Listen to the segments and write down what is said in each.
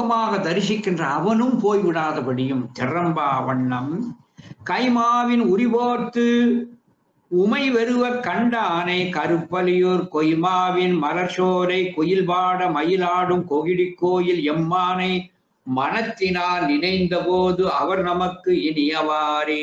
சொரூபமாக தரிசிக்கின்ற அவனும் போய்விடாதபடியும் திறம்பா வண்ணம் கைமாவின் உரிபோர்த்து உமை வெறுவ கண்டானை கருப்பலியூர் கொய்மாவின் மலர்சோரை குயில்பாட மயிலாடும் கொகிடி கோயில் எம்மானை மனத்தினால் நினைந்த போது அவர் நமக்கு இனியவாரே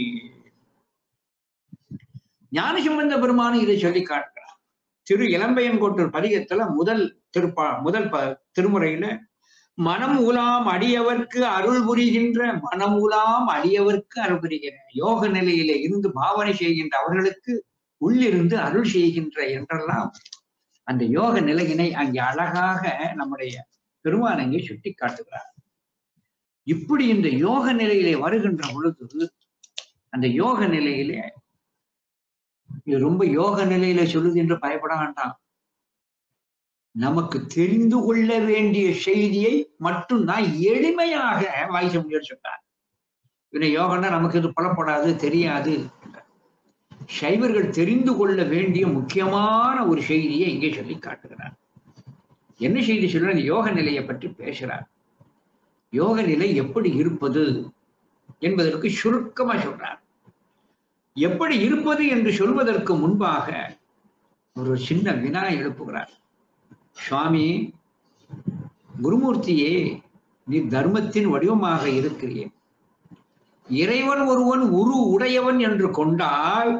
ஞானசம்பந்த பெருமான் இதை சொல்லி காட்டுறார் திரு இளம்பையன்கோட்டூர் பதிகத்துல முதல் திருப்பா முதல் ப திருமுறையில மனம் உலாம் அடியவர்க்கு அருள் புரிகின்ற மனம் உலாம் அடியவர்க்கு அருள் புரிகிற யோக நிலையில இருந்து பாவனை செய்கின்ற அவர்களுக்கு உள்ளிருந்து அருள் செய்கின்ற என்றெல்லாம் அந்த யோக நிலையினை அங்கே அழகாக நம்முடைய பெருமான் அங்கே சுட்டி காட்டுகிறார் இப்படி இந்த யோக நிலையிலே வருகின்ற பொழுது அந்த யோக நிலையிலே இது ரொம்ப யோக நிலையில சொல்லுது என்று பயப்பட வேண்டாம் நமக்கு தெரிந்து கொள்ள வேண்டிய செய்தியை மட்டும் தான் எளிமையாக வாய்ச்ச முடியும் சொன்னார் இவனை யோகம்னா நமக்கு இது புலப்படாது தெரியாது சைவர்கள் தெரிந்து கொள்ள வேண்டிய முக்கியமான ஒரு செய்தியை இங்கே சொல்லி காட்டுகிறார் என்ன செய்தி சொல்ற இந்த யோக நிலையை பற்றி பேசுறார் யோக நிலை எப்படி இருப்பது என்பதற்கு சுருக்கமா சொல்றார் எப்படி இருப்பது என்று சொல்வதற்கு முன்பாக ஒரு சின்ன வினா எழுப்புகிறார் சுவாமி குருமூர்த்தியே நீ தர்மத்தின் வடிவமாக இருக்கிறேன் இறைவன் ஒருவன் உரு உடையவன் என்று கொண்டால்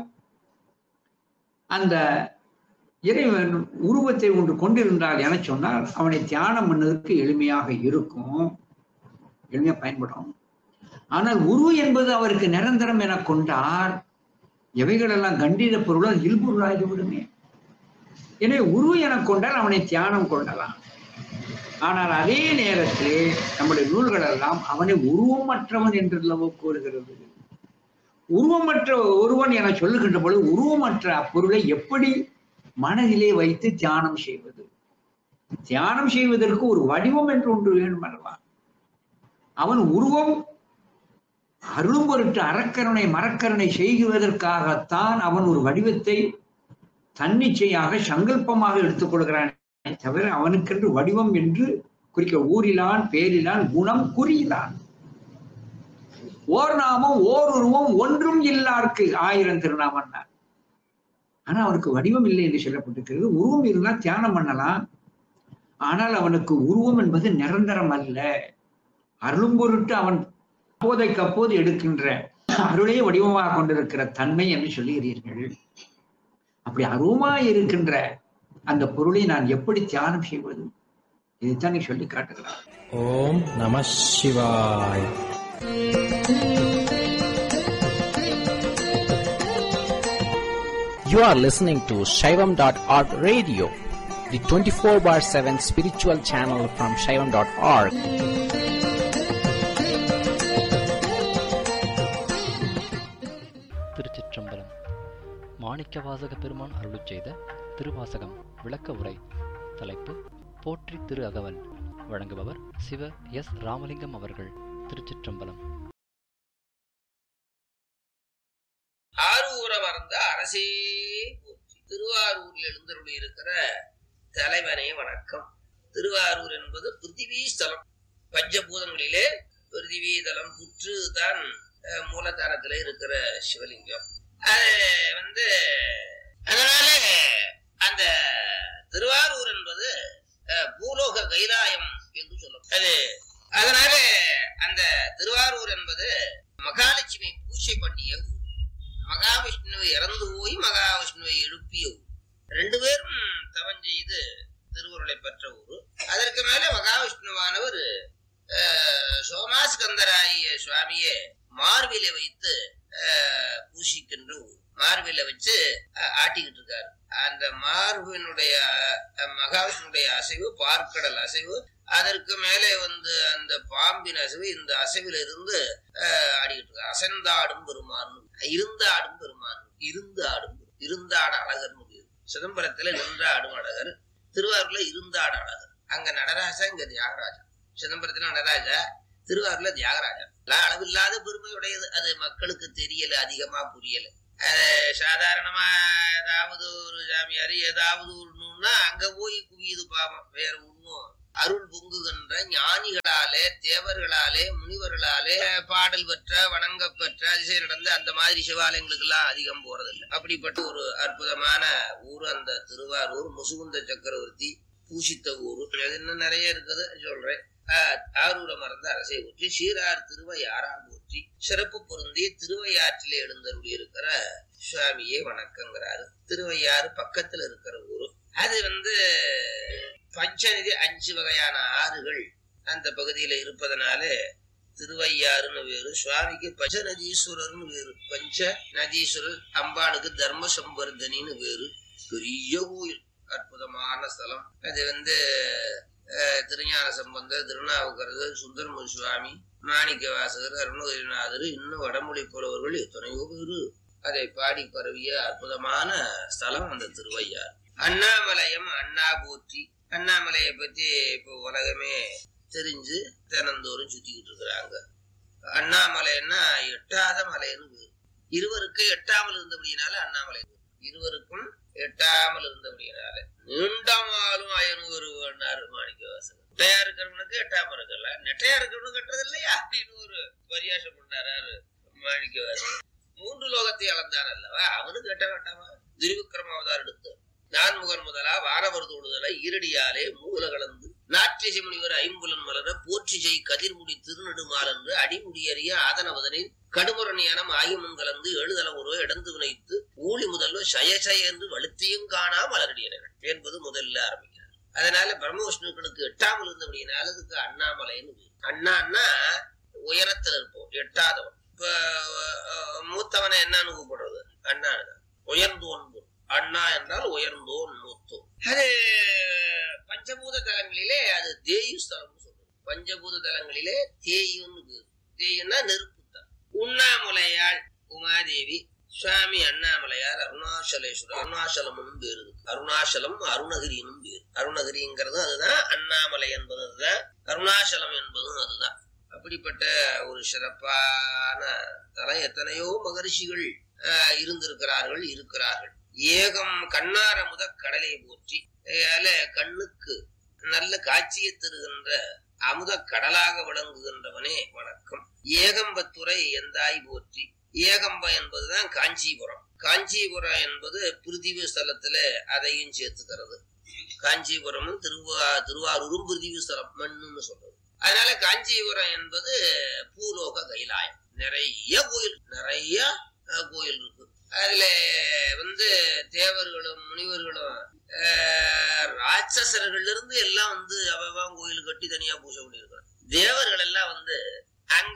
அந்த இறைவன் உருவத்தை ஒன்று கொண்டிருந்தால் என சொன்னால் அவனை தியானம் பண்ணதற்கு எளிமையாக இருக்கும் எளிமையா பயன்படும் ஆனால் உரு என்பது அவருக்கு நிரந்தரம் என கொண்டால் எவைகளெல்லாம் கண்டித பொருளால் இல்பொருளாகி விடுமே எனவே உரு என கொண்டால் அவனை தியானம் கொள்ளலாம் ஆனால் அதே நேரத்தில் நம்முடைய நூல்கள் எல்லாம் அவனை உருவமற்றவன் என்றல்லவோ கூறுகிறது உருவமற்ற ஒருவன் என சொல்லுகின்ற பொழுது உருவமற்ற அப்பொருளை எப்படி மனதிலே வைத்து தியானம் செய்வது தியானம் செய்வதற்கு ஒரு வடிவம் என்று ஒன்று வேண்டும் அல்லவா அவன் உருவம் அருளும் பொருட்டு அறக்கருணை மரக்கருணை செய்வதற்காகத்தான் அவன் ஒரு வடிவத்தை தன்னிச்சையாக சங்கல்பமாக எடுத்துக்கொள்கிறான் தவிர அவனுக்கென்று வடிவம் என்று குறிக்க ஊரிலான் பேரிலான் குணம் குறியிலான் ஓர் நாமம் ஓர் உருவம் ஒன்றும் இல்லார்க்கு ஆயிரம் திருநாமன்னா ஆனா அவனுக்கு வடிவம் இல்லை என்று சொல்லப்பட்டிருக்கிறது உருவம் இருந்தால் தியானம் பண்ணலாம் ஆனால் அவனுக்கு உருவம் என்பது நிரந்தரம் அல்ல அருளும் பொருட்டு அவன் அப்போதைக்கு அப்போது எடுக்கின்ற அருளே வடிவமாக கொண்டிருக்கிற தன்மை என்று சொல்லுகிறீர்கள் அப்படி அருவமாய் இருக்கின்ற அந்த பொருளை நான் எப்படி தியானம் செய்வது இதைத்தான் நீ சொல்லி காட்டுகிறார் ஓம் நம சிவாய் You are listening to Shaivam.org radio, the 24 bar 7 spiritual channel from Shaivam.org. திருச்சிற்றம்பலம் மாணிக்கவாசக பெருமான் அருளுச் செய்த திருவாசகம் விளக்க உரை தலைப்பு போற்றி திரு அகவல் வழங்குபவர் சிவ எஸ் ராமலிங்கம் அவர்கள் திருச்சிற்றம்பலம் ஆரூர மறந்த அரசே போற்றி திருவாரூரில் எழுந்தருளி இருக்கிற தலைவனே வணக்கம் திருவாரூர் என்பது பிருத்திவி ஸ்தலம் பஞ்சபூதங்களிலே பிருத்திவி தலம் புற்று தான் அஹ், மூலதானத்துல இருக்கிற சிவலிங்கம் அது வந்து அதனால அந்த திருவாரூர் என்பது அஹ், பூலோக கைலாயம் என்று சொல்லும் அது அதனால அந்த திருவாரூர் என்பது மகாலட்சுமி பூஜை பண்ணிய ஊர் மகாவிஷ்ணுவை இறந்து போய் மகாவிஷ்ணுவை எழுப்பிய ஊர் ரெண்டு பேரும் தவம் செய்து திருவுருளை பெற்ற ஊர் அதற்கு மேல மகாவிஷ்ணுவானவர் அஹ், சோமாஸ்கந்தராய சுவாமியை மார்பிலை வைத்து அஹ், பூசிக்கின்ற ஊர் மார்பில வச்சு அஹ், ஆட்டிக்கிட்டு இருக்காரு அந்த மார்பினுடைய அஹ், மகாவிஷ்ணுடைய அசைவு பார்க்கடல் அசைவு அதற்கு மேலே வந்து அந்த பாம்பின் அசைவு இந்த அசைவில இருந்து அஹ், ஆடிக்கிட்டு இருக்காரு அசைந்தாடும் பெருமான் இருந்தாடும் பெருமான் இருந்து ஆடும் பெரு- இருந்தாட அழகர்னு பேரு. சிதம்பரத்துல நின்றாடும் அழகர் திருவாரூர்ல இருந்தாட அழகர் அங்க நடராஜா இங்க தியாகராஜா சிதம்பரத்துல நடராஜா திருவாரூர்ல தியாகராஜா எல்லாம் அளவில்லாத பெருமையுடையது அது மக்களுக்கு தெரியல அதிகமா புரியல அஹ் சாதாரணமா ஏதாவது ஒரு சாமியார் ஏதாவது ஒண்ணுன்னா அங்க போய் குவியுது பாவம் வேற ஒண்ணும் அருள் பொங்குகின்ற ஞானிகளாலே தேவர்களாலே முனிவர்களாலே பாடல் பெற்ற வணங்க பெற்ற அதிசயம் நடந்த அந்த மாதிரி சிவாலயங்களுக்கு எல்லாம் அதிகம் போறதில்லை அப்படிப்பட்ட ஒரு அற்புதமான ஊர் அந்த திருவாரூர் முசுகுந்த சக்கரவர்த்தி பூசித்த ஊர் அது இன்னும் நிறைய இருக்குது சொல்றேன் ஆஹ் ஆரூர மறந்த அரசை ஊற்றி சீரார் திருவையாரா போற்றி சிறப்பு பொருந்திய திருவையாற்றிலே எழுந்தருளி இருக்கிற சுவாமியே வணக்கங்கிறாரு திருவையாறு பக்கத்துல இருக்கிற ஊரு அது வந்து பஞ்சநிதி அஞ்சு வகையான ஆறுகள் அந்த பகுதியில இருப்பதனால திருவையாறுன்னு வேறு சுவாமிக்கு பஞ்சநதீஸ்வரர்னு வேறு பஞ்ச நதீஸ்வரர் அம்பாளுக்கு தர்ம சம்பர்தனின்னு வேறு பெரிய கோயில் அற்புதமான ஸ்தலம் அது வந்து அஹ், திருஞான சம்பந்தர் திருநாவுக்கரசர் சுந்தரமு சுவாமி மாணிக்க வாசகர் அருணகிரிநாதர் இன்னும் வடமொழி புலவர்கள் எத்தனையோ பேரு அதை பாடி பரவிய அற்புதமான ஸ்தலம் அந்த திருவையார் அண்ணாமலையம் அண்ணா போற்றி அண்ணாமலையை பத்தி இப்போ உலகமே தெரிஞ்சு தினந்தோறும் சுத்திக்கிட்டு இருக்கிறாங்க அண்ணாமலைன்னா எட்டாத மலைன்னு பேரு. இருவருக்கு எட்டாமல் இருந்தபடியினால அண்ணாமலை இருவருக்கும் எட்டாமல் இருந்தபடியினால நீண்டமாலும் அயனூர் வேணாரு மாணிக்க வாசகர் நெட்டையா இருக்கிறவனுக்கு எட்டாம இருக்கலாம் நெட்டையா இருக்கிறவனுக்கு கட்டுறது இல்லையா அப்படின்னு ஒரு பரியாசம் பண்ணாரு மாணிக்க வாசகர் மூன்று லோகத்தை அளந்தான் அல்லவா அவனுக்கு கட்ட வேண்டாமா திருவிக்ரம அவதார் எடுத்து நான்முகன் முதலா வானவர் தொடுதலை ஈரடியாலே மூல கலந்து நாட்டிய முனிவர் ஐம்புலன் மலர போற்றி செய் கதிர்முடி திருநெடுமால் என்று அடிமுடியறிய ஆதனவதனில் கடுமுரணியானம் ஆயுமன் கலந்து எழுதல ஒரு இடந்து வினைத்து ஊழி முதல்வர் சயசய என்று வலுத்தியும் காணா மலரடியனர்கள் என்பது முதல்ல ஆரம்பிக்கிறார் அதனால பிரம்மவிஷ்ணுக்களுக்கு எட்டாமல் இருந்தபடியினால அதுக்கு அண்ணாமலைன்னு பேரு. அண்ணான்னா உயரத்துல இருப்போம் எட்டாதவன் இப்ப அஹ், மூத்தவனை என்னன்னு கூப்பிடுறது அண்ணா உயர்ந்தோன் பொருள். அண்ணா என்றால் உயர்ந்தோன் மூத்தோன் அது பஞ்சபூத தலங்களிலே அது தேயு ஸ்தலம்னு சொல்றது பஞ்சபூத தலங்களிலே தேயுன்னு பேரு தேயுன்னா நெருப்பு தான் உண்ணாமுலையாள் உமாதேவி சுவாமி அண்ணாமலையார் அருணாச்சலேஸ்வரர் அருணாச்சலமும் பேரு இருக்கு. அருணாச்சலம் அருணகிரினும் பேரு அருணகிரிங்கிறது அதுதான் அண்ணாமலை என்பது அதுதான் அருணாச்சலம் என்பதும் அதுதான் அப்படிப்பட்ட ஒரு சிறப்பான தலம் எத்தனையோ மகரிஷிகள் ஆஹ், இருந்திருக்கிறார்கள் இருக்கிறார்கள் ஏகம் கண்ணார முத கடலை போற்றி அதனால கண்ணுக்கு நல்ல காட்சியை தருகின்ற அமுத கடலாக விளங்குகின்றவனே வணக்கம் ஏகம்பத்துறை எந்தாய் போற்றி ஏகம்ப என்பதுதான் காஞ்சிபுரம் காஞ்சிபுரம் என்பது பிருத்திவி ஸ்தலத்துல அதையும் சேர்த்துக்கிறது காஞ்சிபுரமும் திருவா திருவாரூரும் பிருத்திவி ஸ்தலம் மண்ணுன்னு சொல்றது அதனால காஞ்சிபுரம் என்பது பூலோக கைலாயம் நிறைய கோயில் நிறைய அஹ், கோயில் இருக்கு அதுல வந்து தேவர்களும் முனிவர்களும் அஹ், ராட்சசர்கள்ல இருந்து எல்லாம் வந்து அவன் கோயில் கட்டி தனியா பூஜை பண்ணியிருக்கிறான் தேவர்கள் எல்லாம் வந்து அங்க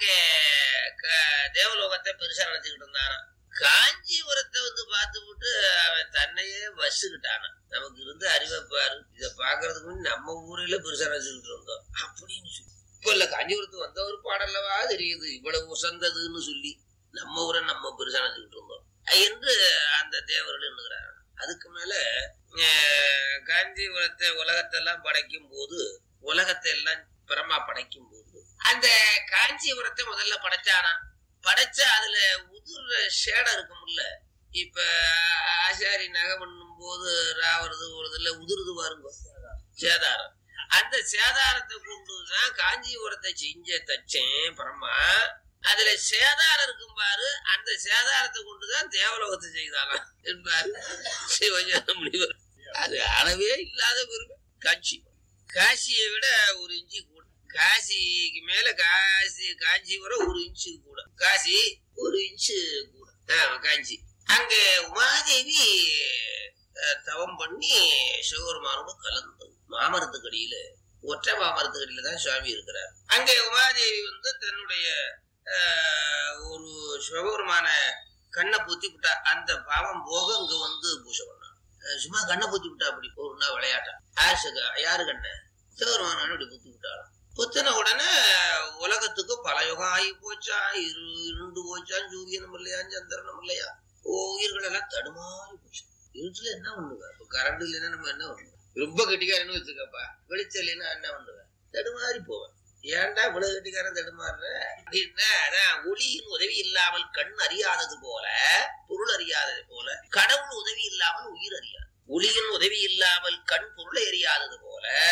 க- தேவலோகத்தை பெருசா நினைச்சுக்கிட்டு இருந்தானா காஞ்சிபுரத்தை வந்து பார்த்து விட்டு அவன் தன்னையே வசுக்கிட்டானா நமக்கு இருந்த அறிவை பாரு இதை பாக்குறதுக்கு முன்னாடி நம்ம ஊரில பெருசா நினைச்சுக்கிட்டு இருந்தோம் அப்படின்னு சொல்லி இப்ப இல்ல காஞ்சிபுரத்துக்கு வந்த ஒரு பாடல்லவா தெரியுது இவ்வளவு உசந்ததுன்னு சொல்லி நம்ம ஊரை நம்ம பெருசா நினைச்சுக்கிட்டு இருந்தோம் என்று அந்த தேவர்கள் எண்ணுகிறார் அதுக்கு மேல அஹ், காஞ்சிபுரத்தை உலகத்தெல்லாம் படைக்கும் போது உலகத்தை எல்லாம் பிரமா படைக்கும் போது அந்த காஞ்சிபுரத்தை முதல்ல படைச்சானா படைச்சா அதுல உதிர்ற சேடம் இருக்கும்ல இப்ப ஆசாரி நகை பண்ணும் போது ராவறது போறதுல உதிருது பாருங்க சேதாரம் அந்த சேதாரத்தை கொண்டுதான் காஞ்சிபுரத்தை செஞ்ச தச்சேன் பரமா அதுல சேதாரம் இருக்கும் பாரு அந்த சேதாரத்தை கொண்டுதான் தேவலோகத்தை செய்தாராம் என்பார் சிவஞான முனிவர் அது அளவே இல்லாத பெருமை காஞ்சி காசியை விட ஒரு இன்ச்சு கூட காசிக்கு மேல காசி காஞ்சிபுரம் ஒரு இன்ச்சு கூட காசி ஒரு இன்ச்சு கூட ஆமா, காஞ்சி அங்க உமாதேவி அஹ், தவம் பண்ணி சிவபெருமானோட கலந்து மாமரத்துக்கு அடியில ஒற்றை மாமரத்துக்கு அடியில தான் சுவாமி இருக்கிறார் அங்க உமாதேவி வந்து தன்னுடைய அஹ், ஒரு சிவபெருமான கண்ணை பொத்தி விட்டா அந்த பாவம் போக இங்க வந்து பூஜை பண்ணான் அஹ், சும்மா கண்ணை பொத்தி விட்டா அப்படி ஒரு நாள் விளையாட்டா யாரு சக- யாரு கண்ணை சிவபெருமான அப்படி பொத்தி விட்டாளாம் பொத்தின உடனே உலகத்துக்கு பல யுகம் ஆகி போச்சா இரு இருண்டு போச்சான் சூரியனும் இல்லையா சந்திரனும் இல்லையா ஓ உயிர்கள் எல்லாம் தடுமாறி போச்சு இருட்டுல என்ன பண்ணுவ இப்ப கரண்ட் இல்லைன்னா நம்ம என்ன பண்ணுவோம் ரொம்ப கெட்டிக்காரன்னு வச்சுக்கப்பா வெளிச்சம் இல்லைன்னா என்ன பண்ணுவேன் தடுமாறி போவேன் ஏன்டா இவ்வளவு கெட்டிக்காரன் தடுமாறுற அப்படின்னா அதான் ஒளியின் உதவி இல்லாமல் கண் அறியாதது போல பொருள் அறியாதது போல கடவுள் உதவி இல்லாமல் உயிர் அறியாது ஒளியின் உதவி இல்லாமல் கண் பொருளை அறியாதது போல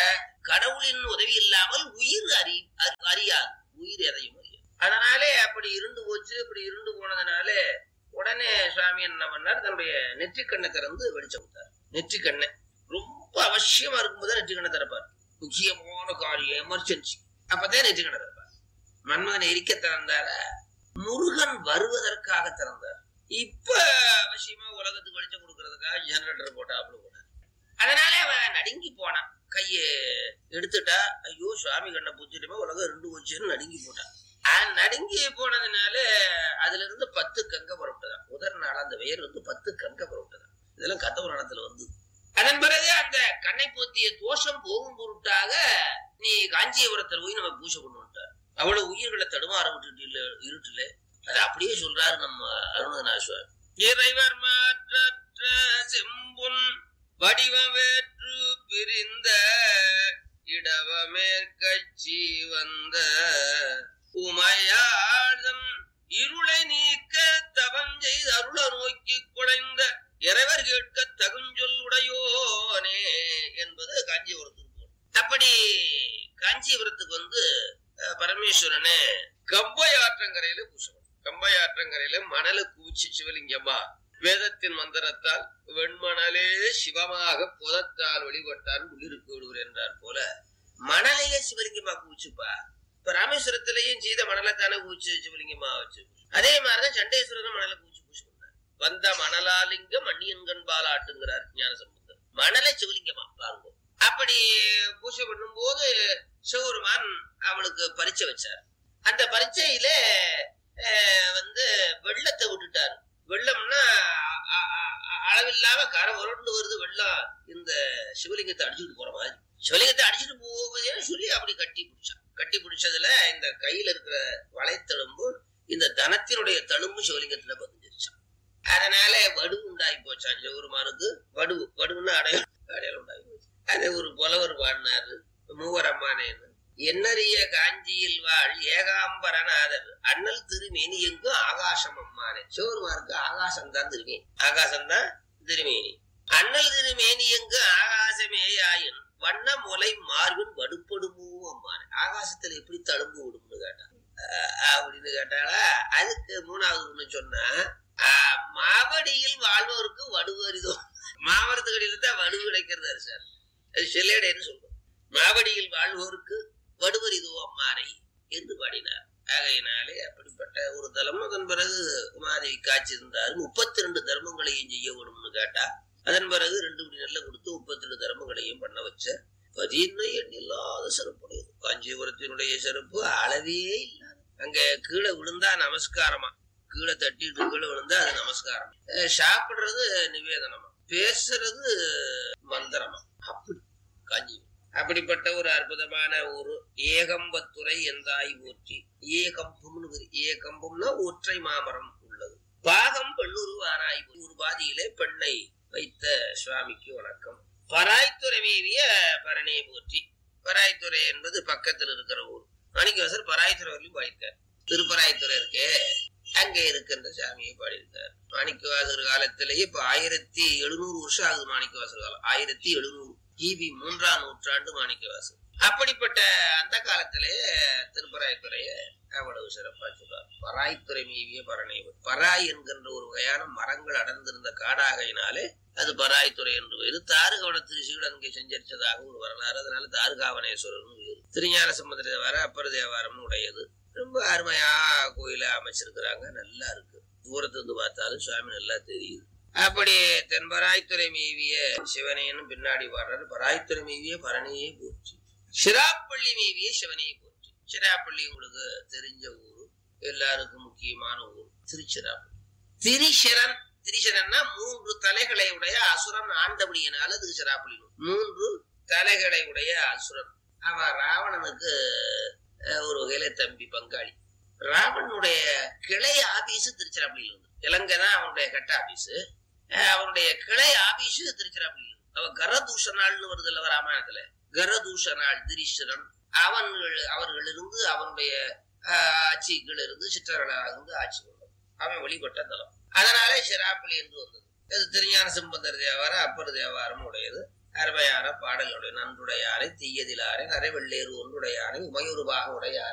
கடவுளின் உதவி இல்லாமல் உயிர் அறி அறி- அறியாது உயிர் எதையும் அறியாது அதனாலே அப்படி இருந்து போச்சு இப்படி இருந்து போனதுனாலே உடனே சுவாமி என்ன பண்ணார் தன்னுடைய நெற்றிக்கண்ணை திறந்து வெளிச்சம் கொடுத்தார் நெற்றிக்கண்ணை ரொம்ப அவசியமா இருக்கும்போது நெற்றிக்கண்ணை திறப்பார் முக்கியமான காரியம் எமர்ஜென்சி அப்பதான் நெற்றிக்கண்ணை திறப்பார் மன்மதனை எரிக்க திறந்தார முருகன் வருவதற்காக திறந்தார் இப்ப அவசியமா உலகத்துக்கு வெளிச்சம் கொடுக்கறதுக்காக ஜெனரேட்டர் போட்டாப்புல போனார் அதனால அவன் நடுங்கி போனான் கைய எடுத்துட்டா ஐயோ சுவாமி கண்ணை பூச்சிட்டுமே உலகம் ரெண்டு போச்சுன்னு நடுங்கி போட்டான் அவன் நடுங்கி போனதுனால அதுல இருந்து பத்து கங்க புறப்பட்டதான் முதல் நாள் அந்த வெயர் வந்து பத்து கங்க புறப்பட்டதான் இதெல்லாம் கத்த புராணத்துல வந்து அதன் பிறகு அந்த கண்ணை போத்திய தோஷம் போகும் பொருட்டாக நீ காஞ்சிபுரத்தில் போய் நம்ம பூஜை கொண்டு வந்துட்டார் அவ்வளவு உயிர்களை தடுமாற விட்டுட்டு இருட்டுல அது அப்படியே சொல்றாரு நம்ம அருணநாசுவர் இறைவர் மாற்றற்ற செம்பொன் வடிவமேற்று பிரிந்த இடவமேற்கட்சி வந்த உமையாதம் இருளை நீக்க தவம் செய்து அருள நோக்கி குழைந்த இறைவர் கேட்க தகுஞ்சொல் உடையோனே என்பது காஞ்சிபுரத்துக்கு போகணும். அப்படி காஞ்சிபுரத்துக்கு வந்து அஹ், பரமேஸ்வரனை கம்பை ஆற்றங்கரையில பூசணும் கம்பை ஆற்றங்கரையில மணலை கூச்சி சிவலிங்கம்மா வேதத்தின் மந்திரத்தால் வெண்மணலே சிவமாக புதத்தால் வழிபட்டான் உள்ளிருக்கு விடுவர் என்றார் போல மணலையே சிவலிங்கமா கூச்சுப்பா இப்ப ராமேஸ்வரத்திலையும் சீத மணலை தானே கூச்சு சிவலிங்கமா வச்சு அதே மாதிரிதான் சண்டேஸ்வரரும் மணலை கூச்சு பூசி பண்ணார் வந்த மணலாலிங்க மண்ணியன்கண் பாலாட்டுங்கிறார் ஞானசம்பந்தர் மணலை சிவலிங்கமா பாருங்க அப்படி பூஜை பண்ணும்போது சிவருமான் அவளுக்கு பரீட்சை வச்சார் அந்த பரீட்சையில அஹ், வந்து வெள்ளத்தை விட்டுட்டாரு வெள்ளம்னா அ- அ- அ- அளவில்லாம கரை உருண்டு வருது வெள்ளம் இந்த சிவலிங்கத்தை அடிச்சுட்டு போற மாதிரி சிவலிங்கத்தை அடிச்சுட்டு போவதேன்னு சொல்லி அப்படி கட்டி பிடிச்சான் கட்டி பிடிச்சதுல இந்த கையில இருக்கிற வலைத்தழும்பு இந்த தனத்தினுடைய தழும்பு சிவலிங்கத்துல பதிஞ்சிருச்சான் அதனால வடு உண்டாகி போச்சான் சிவருமானுக்கு வடு வடுன்னு அடையாளம் அடையாளம் உண்டாகி போச்சு அதே ஒரு புலவர் பாடினாரு மூவர் அம்மானேன்னு என்னறிய காஞ்சியில் வாழ் ஏகாம்பரநாதர் அண்ணல் திருமேனி எங்கும் ஆகாசம் அம்மானே சிவருமாருக்கு ஆகாசம் தான் திருமேனி ஆகாசம் தான் திருமேனி அண்ணல் திருமேனி எங்கு ஆகாசமேயாயின் வண்ண முலை மார்பின் வடுப்படுமோ அம்மானே ஆகாசத்துல எப்படி தழும்பு விடும்னு கேட்டான் அஹ் அப்படின்னு கேட்டாளா அதுக்கு மூணாவது ஒண்ணு சொன்னா ஆஹ் மாவடியில் வாழ்வோருக்கு வடுவரிதோ மாவரத்துக்கு அடியில தான் வடு கிடைக்கிறது சார் அது செல்லேடைன்னு சொல்றோம் மாவடியில் வாழ்வோருக்கு வடுவரிதோ அம்மானை என்று பாடினார் ஆகையினாலே அப்படிப்பட்ட ஒரு தலம் அதன் பிறகு உமாதேவி காய்ச்சிருந்தார் முப்பத்தி ரெண்டு தர்மங்களையும் செய்ய வேணும்னு கேட்டா அதன் பிறகு ரெண்டு மணி நெல்லை கொடுத்து முப்பத்தி ரெண்டு தர்மங்களையும் பண்ண வச்ச பதினை எண்ணில்லாத சிறப்புடையது காஞ்சிபுரத்தினுடைய சிறப்பு அளவே இல்லாத அங்க கீழே விழுந்தா நமஸ்காரமா கீழே தட்டிட்டு கீழே விழுந்தா அது நமஸ்காரம் அஹ் சாப்பிடுறது நிவேதனமா பேசுறது மந்திரமா அப்படி காஞ்சிபுரம் அப்படிப்பட்ட ஒரு அற்புதமான ஒரு ஏகம்பத்துறை எந்தாய் ஊற்றி ஏகம்பம்னு வரு- ஏகம்பம்னா ஒற்றை மாமரம் உள்ளது பாகம் பெண்ணுருவாராய் ஒரு பாதியிலே பெண்ணை வைத்த சுவாமிக்கு வணக்கம் பராய்த்துறை மேவிய பரணே போற்றி பராய்த்துறை என்பது பக்கத்தில் இருக்கிற ஊர் மாணிக்கவாசர் பராய்த்துறை வரையும் பாடியிருக்கார் திருப்பராய்த்துறை இருக்கே அங்கே இருக்கின்ற சாமியை பாடியிருக்கார் மாணிக்கவாசர் காலத்திலேயே இப்ப ஆயிரத்தி எழுநூறு வருஷம் ஆகுது மாணிக்கவாசர் காலம் ஆயிரத்தி எழுநூறு கிபி மூன்றாம் நூற்றாண்டு மாணிக்கவாசர் அப்படிப்பட்ட அந்த காலத்திலே திருப்பராய்த்துறைய அவ்வளவு சிறப்பா சொல்றார் பராய்த்துறை மீவிய பரணை பராய் என்கின்ற ஒரு வகையான மரங்கள் அடர்ந்திருந்த காடாகையினாலே அது பராய்த்துறை என்று வேறு தாருகவன திருச்சிகள் அங்கே செஞ்சரிச்சதாக ஒரு வரலாறு அதனால தாருகாவனேஸ்வரர்னு வேறு திருஞான சம்பந்த தேவாரம் அப்பர் தேவாரம்னு உடையது ரொம்ப அருமையா கோயில அமைச்சிருக்கிறாங்க நல்லா இருக்கு தூரத்துல இருந்து பார்த்தாலும் சுவாமி நல்லா தெரியுது அப்படி தென் பராய்த்துறை மேவிய சிவனேன்னு பின்னாடி பாடுறாரு பராய்த்துறை மேவிய பரணியே போற்றி சிராப்பள்ளி மேவிய சிவனையை போற்றி சிராப்பள்ளி உங்களுக்கு தெரிஞ்ச ஊர் எல்லாருக்கும் முக்கியமான ஊர் திருச்சிராப்பள்ளி திரிசரன் திரிசரன்னா மூன்று தலைகளை உடைய அசுரன் ஆண்டபடியினால அதுக்கு சிராப்பள்ளி நூல். மூன்று தலைகளை உடைய அசுரன் அவன் ராவணனுக்கு அஹ், ஒரு வகையில தம்பி பங்காளி ராவணனுடைய கிளை ஆபீஸ் திருச்சிராப்பள்ளியில் இருந்து இலங்கை தான் அவனுடைய கட்ட ஆபீஸ் அவனுடைய கிளை ஆபீஸ் திருச்சிராப்பள்ளியில் இருந்து அவன் கரதூஷனாள்னு வருது இல்ல ராமாயணத்துல கரதூஷனாள் திரிசரன் அவன்கள் அவர்களிருந்து அவனுடைய ஆஹ், ஆட்சிகள் இருந்து சிற்றர்களாக இருந்து ஆட்சி கொண்டான் அவன் வழிபட்ட தலம் அதனாலே சிராப்பள்ளி என்று வந்தது இது திருஞான சம்பந்தர் தேவாரம் அப்பர் தேவாரம் உடையது அருமையான பாடலுடைய நன்றுடையாரை தீயதிலாரை நரைவெள்ளேறு ஒன்றுடையாரை உமையொருபாக உடையாரை